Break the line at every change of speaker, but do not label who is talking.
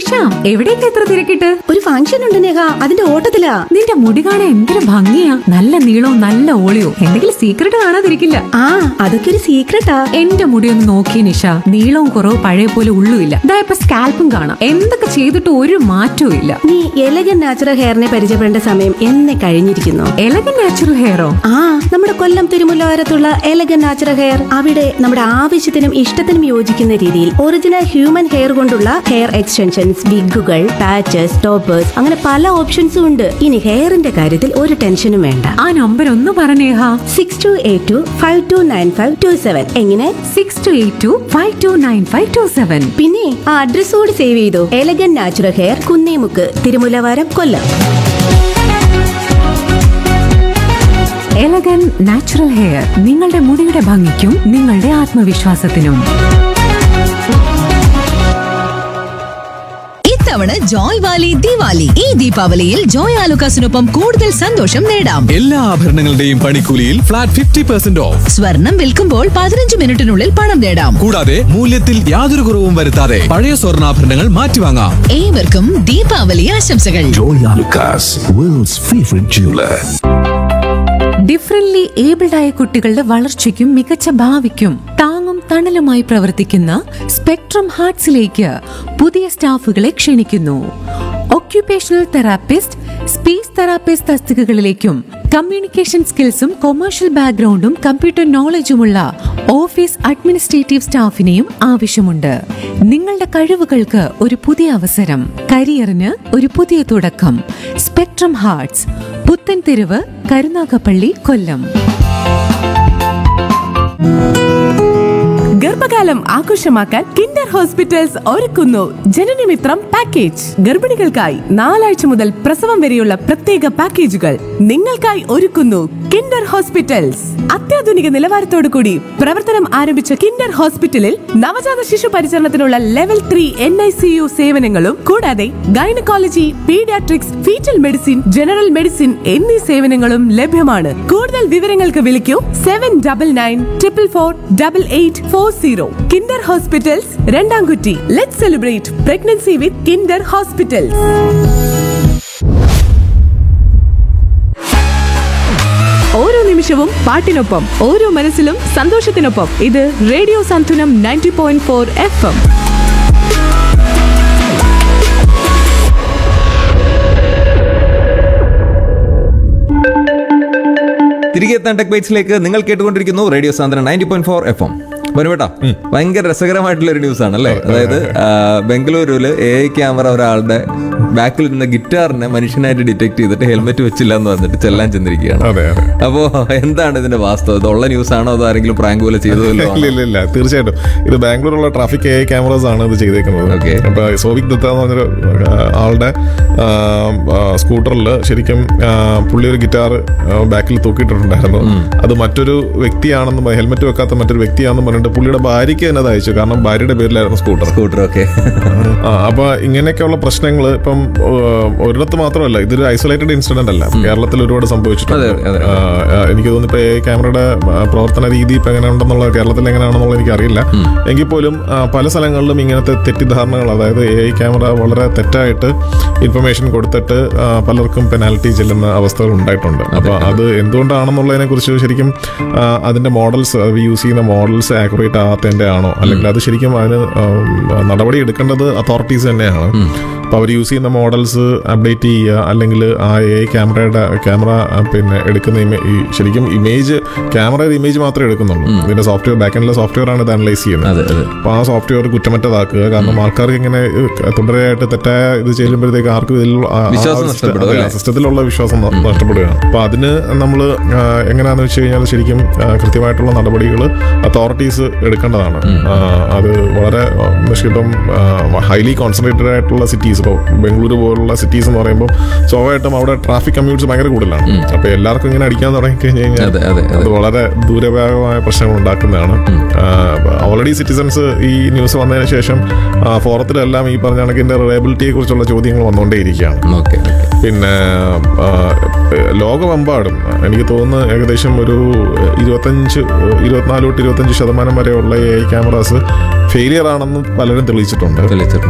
നിഷ എവിടേക്ക് എത്ര തിരക്കിട്ട്
ഒരു ഫംഗ്ഷൻ ഉണ്ട് നേഹ അതിന്റെ ഓട്ടത്തിലാ
നിന്റെ മുടി കാണാൻ എന്തൊരു ഭംഗിയാ നല്ല നീളവും നല്ല ഓളിയോ എന്തെങ്കിലും സീക്രട്ട് കാണാതിരിക്കില്ല
ആ അതൊക്കെ ഒരു സീക്രട്ടാ
എന്റെ മുടി ഒന്ന് നോക്കി നിഷ നീളവും കുറവ് പഴയ പോലെ ഉള്ളുമില്ല ഇതാ ഇപ്പൊ സ്കാൽപ്പും കാണാം എന്തൊക്കെ ചെയ്തിട്ട് ഒരു മാറ്റവും ഇല്ല
നീ എലഗൻ നാച്ചുറൽ ഹെയറിനെ പരിചയപ്പെടേണ്ട സമയം എന്നെ കഴിഞ്ഞിരിക്കുന്നു
എലഗൻ നാച്ചുറൽ ഹെയറോ
ആ നമ്മുടെ കൊല്ലം തിരുമുല്ലവാരത്തുള്ള എലഗൻ നാച്ചുറൽ ഹെയർ അവിടെ നമ്മുടെ ആവശ്യത്തിനും ഇഷ്ടത്തിനും യോജിക്കുന്ന രീതിയിൽ ഒറിജിനൽ ഹ്യൂമൻ ഹെയർ കൊണ്ടുള്ള ഹെയർ എക്സ്റ്റൻഷൻസ് വിഗുകൾ പാച്ചസ് ടോപ്പേഴ്സ് അങ്ങനെ പല ഓപ്ഷൻസും ഉണ്ട് ഇനി ഹെയറിന്റെ കാര്യത്തിൽ ഒരു ടെൻഷനും വേണ്ട
ആ നമ്പർ ഒന്ന് പറഞ്ഞേഹ
six two eight two five two nine five two seven എങ്ങനെ
six two eight two five two nine five two seven
പിന്നെ ആ അഡ്രസ് കൂടി സേവ് ചെയ്തു elegant natural hair Kunnemukku Thirumullavaram Kollam
elegant natural hair നിങ്ങളുടെ മുടിയുടെ ഭംഗിക്കും നിങ്ങളുടെ ആത്മവിശ്വാസത്തിനും
ഇത്തവണ ജോയ് വാലി ദിവാലി ഈ ദീപാവലിയിൽ ജോയ് ആലുക്കാസിനൊപ്പം കൂടുതൽ സന്തോഷം നേടാം
എല്ലാ ആഭരണങ്ങളുടെയും പണിക്കൂലിയിൽ ഫ്ലാറ്റ് ഫിഫ്റ്റി പെർസെന്റ് ഓഫ്
സ്വർണം വിൽക്കുമ്പോൾ പതിനഞ്ച് മിനിറ്റിനുള്ളിൽ പണം നേടാം
കൂടാതെ മൂല്യത്തിൽ യാതൊരു കുറവും വരുത്താതെ പഴയ സ്വർണ്ണാഭരണങ്ങൾ മാറ്റിവാങ്ങാം
ഏവർക്കും ദീപാവലി ആശംസകൾ
Joy Alucas, world's favorite jeweler.
Differently abled ആയ കുട്ടികളുടെ വളർച്ചയ്ക്കും മികച്ച ഭാവിക്കും താങ്ങും തണലുമായി പ്രവർത്തിക്കുന്ന സ്പെക്ട്രം ഹാർട്സിലേക്ക് പുതിയ സ്റ്റാഫുകളെ ക്ഷണിക്കുന്നു ഒക്യുപേഷണൽ തെറാപ്പിസ്റ്റ് സ്പീച്ച് തെറാപ്പിസ്റ്റ് തസ്തികകളിലേക്കും കമ്മ്യൂണിക്കേഷൻ സ്കിൽസും കൊമേഴ്ഷ്യൽ ബാക്ക്ഗ്രൗണ്ടും കമ്പ്യൂട്ടർ നോളജുമുള്ള ഓഫീസ് അഡ്മിനിസ്ട്രേറ്റീവ് സ്റ്റാഫിനെയും ആവശ്യമുണ്ട് നിങ്ങളുടെ കഴിവുകൾക്ക് ഒരു പുതിയ അവസരം കരിയറിന് ഒരു പുതിയ തുടക്കം സ്പെക്ട്രം ഹാർട്സ് പുത്തൻതെരുവ് കരുനാഗപ്പള്ളി കൊല്ലം
ഗർഭകാലം ആഘോഷമാക്കാൻ കിൻഡർ ഹോസ്പിറ്റൽസ് ഒരുക്കുന്നു ജനനമിത്രം പാക്കേജ് ഗർഭിണികൾക്കായി നാലാഴ്ച മുതൽ പ്രസവം വരെയുള്ള പ്രത്യേക പാക്കേജുകൾ നിങ്ങൾക്കായി ഒരുക്കുന്നു കിൻഡർ ഹോസ്പിറ്റൽസ് അത്യാധുനിക നിലവാരത്തോടു കൂടി പ്രവർത്തനം ആരംഭിച്ച കിൻഡർ ഹോസ്പിറ്റലിൽ നവജാത ശിശു പരിചരണത്തിനുള്ള level three N I C U സേവനങ്ങളും കൂടാതെ gynaecology paediatrics foetal medicine general medicine എന്നീ സേവനങ്ങളും ലഭ്യമാണ് കൂടുതൽ വിവരങ്ങൾക്ക് വിളിക്കൂ seven double nine triple four double eight four zero kinder hospitals Randamkutty let celebrate pregnancy with kinder hospitals ഓരോ നിമിഷവും പാട്ടിനൊപ്പം ഓരോ മനസ്സിലും സന്തോഷത്തിനൊപ്പം ഇത് radio Santhulam ninety point four F M
തിരികെ എത്താൻ ടെക് ബൈറ്റ്സിലേക്ക് നിങ്ങൾ കേട്ടുകൊണ്ടിരിക്കുന്നു റേഡിയോ സാന്ദ്രൻ ninety point four F M വരുവേട്ടാ ഭയങ്കര രസകരമായിട്ടുള്ള ഒരു ന്യൂസ് ആണ് അല്ലേ അതായത് ആ, ബംഗളൂരുവിൽ എ ഐ ക്യാമറ ഒരാളുടെ ബാക്കിൽ ഇരുന്ന ഗിറ്റാറിനെ മനുഷ്യനായിട്ട് ഡിറ്റക്ട് ചെയ്തിട്ട് ഹെൽമെറ്റ് വെച്ചില്ല എന്ന് പറഞ്ഞിട്ട് ചെല്ലാൻ ചെന്നിരിക്കുകയാണ്
അതെ അതെ
അപ്പോ എന്താണ് ഇതിന്റെ വാസ്തവം ഇത് ഉള്ള ന്യൂസ് ആണോ അതോ ആരെങ്കിലും പ്രാങ്ക് പോലെ ചെയ്തതല്ലോ
ഇല്ല ഇല്ല ഇല്ല തീർച്ചയായിട്ടും ഇത് ബാംഗ്ലൂരുള്ള ട്രാഫിക് എ ക്യാമറാസ് ആണ് ഇത് ചെയ്തേക്കുന്നത്
Okay.
അപ്പൊ സോവിക് ദത്ത എന്ന് പറഞ്ഞൊരു ആ, ആളുടെ സ്കൂട്ടറിൽ ശരിക്കും ആ, പുള്ളി ഒരു ഗിറ്റാർ ബാക്കിൽ തൂക്കിയിട്ടിട്ടുണ്ടായിരുന്നു അത് മറ്റൊരു വ്യക്തിയാണെന്ന് ഹെൽമെറ്റ് വെക്കാത്ത മറ്റൊരു വ്യക്തിയാണെന്ന് പറഞ്ഞിട്ട് പുള്ളിയുടെ ഭാര്യയ്ക്ക് തന്നെ അത് അയച്ചു കാരണം ഭാര്യയുടെ പേരിലായിരുന്നു സ്കൂട്ടർ
സ്കൂട്ടർ ഒക്കെ
ആ, അപ്പൊ ഇങ്ങനെയൊക്കെയുള്ള പ്രശ്നങ്ങൾ ഇപ്പം ഏഹ്, ഒരിടത്ത് മാത്രമല്ല ഇതൊരു ഐസൊലേറ്റഡ് ഇൻസിഡന്റ് അല്ല കേരളത്തിൽ ഒരുപാട് സംഭവിച്ചിട്ടുണ്ട്
അതെ, അതെ.
ആ, ആ, എനിക്ക് തോന്നുന്നു ഇപ്പൊ ഈ ക്യാമറയുടെ ആ, പ്രവർത്തന രീതി ഇപ്പൊ എങ്ങനെയുണ്ടെന്നുള്ള കേരളത്തിൽ എങ്ങനെയാണെന്നുള്ളത് എനിക്കറിയില്ല എങ്കിൽ പോലും ആ, പല സ്ഥലങ്ങളിലും ഇങ്ങനത്തെ തെറ്റിദ്ധാരണകൾ അതായത് എ ഐ ക്യാമറ വളരെ തെറ്റായിട്ട് ഇൻഫർമേഷൻ കൊടുത്തിട്ട് ആ, പലർക്കും പെനാൽറ്റി ചെല്ലുന്ന അവസ്ഥകൾ ഉണ്ടായിട്ടുണ്ട് അപ്പൊ അത് എന്തുകൊണ്ടാണെന്നുള്ളതിനെ കുറിച്ച് ശരിക്കും ആ, അതിന്റെ മോഡൽസ് യൂസ് ചെയ്യുന്ന മോഡൽസ് ആക്യുറേറ്റ് ആകാത്തതിന്റെ ആണോ അല്ലെങ്കിൽ അത് ശരിക്കും അതിന് ആ, നടപടി എടുക്കേണ്ടത് അതോറിറ്റീസ് തന്നെയാണ് അപ്പോൾ അവർ യൂസ് ചെയ്യുന്ന മോഡൽസ് അപ്ഡേറ്റ് ചെയ്യുക അല്ലെങ്കിൽ ആ എ ക്യാമറയുടെ ക്യാമറ പിന്നെ എടുക്കുന്ന ഇമേ- ഈ ശരിക്കും ഇമേജ് ക്യാമറയുടെ ഇമേജ് മാത്രമേ എടുക്കുന്നുള്ളൂ ഇതിന്റെ സോഫ്റ്റ്വെയർ ബാക്ക് എൻഡിലെ സോഫ്റ്റ്വെയർ ആണ് ഇത് അനലൈസ് ചെയ്യുന്നത്
അതെ അതെ
അപ്പോൾ ആ സോഫ്റ്റ്വെയർ കുറ്റമറ്റതാക്കുക കാരണം ആൾക്കാർക്ക് ഇങ്ങനെ ഏഹ്, തുടരെയായിട്ട് തെറ്റായ ഇത് ചെല്ലുമ്പോഴത്തേക്ക് ആർക്കും ഇതിൽ ആ- ആ
വിശ്വാസം
സിസ്റ്റ-
നഷ്ടപ്പെടും,
അതെ,
അല്ലേ?
സിസ്റ്റത്തിലുള്ള വിശ്വാസം ന- നഷ്ടപ്പെടുകയാണ് അപ്പോൾ അതിന് നമ്മൾ എങ്ങനെയാണെന്ന് വെച്ച് കഴിഞ്ഞാൽ ശരിക്കും ആ, കൃത്യമായിട്ടുള്ള നടപടികൾ അതോറിറ്റീസ് എടുക്കേണ്ടതാണ് ആ, അത് വളരെ ആ, ഇപ്പം ഹൈലി കോൺസെൻട്രേറ്റഡ് ആയിട്ടുള്ള സിറ്റീസ് ഇപ്പോൾ ബംഗളൂരു പോലുള്ള സിറ്റീസ് എന്ന് പറയുമ്പോൾ സ്വാഭാവികമായിട്ടും അവിടെ ട്രാഫിക് കമ്മ്യൂട്ട്സ് ഭയങ്കര കൂടുതലാണ് അപ്പോൾ എല്ലാവർക്കും ഇങ്ങനെ അടിക്കാൻ തുടങ്ങി കഴിഞ്ഞ് കഴിഞ്ഞാൽ
അതെ, അതെ, അതെ.
അത് വളരെ ദൂരവ്യാപകമായ പ്രശ്നങ്ങൾ ഉണ്ടാക്കുന്നതാണ് ഓൾറെഡി സിറ്റിസൺസ് ഈ ന്യൂസ് വന്നതിന് ശേഷം ആ, ഫോറത്തിലെല്ലാം ഈ പറഞ്ഞ കണക്കിന്റെ റിലയബിലിറ്റിയെ കുറിച്ചുള്ള ചോദ്യങ്ങൾ വന്നുകൊണ്ടേയിരിക്കുകയാണ്
ഓക്കെ
പിന്നെ ആ, ലോകമെമ്പാടും എനിക്ക് തോന്നുന്നു ഏകദേശം ഒരു ഇരുപത്തഞ്ച് ഇരുപത്തിനാല് തൊട്ട് ഇരുപത്തഞ്ച് ശതമാനം വരെയുള്ള എ ഐ ക്യാമറാസ് ഫെയിലിയർ ആണെന്ന് പലരും തെളിയിച്ചിട്ടുണ്ട്
തെളിയിച്ചിട്ടുണ്ട്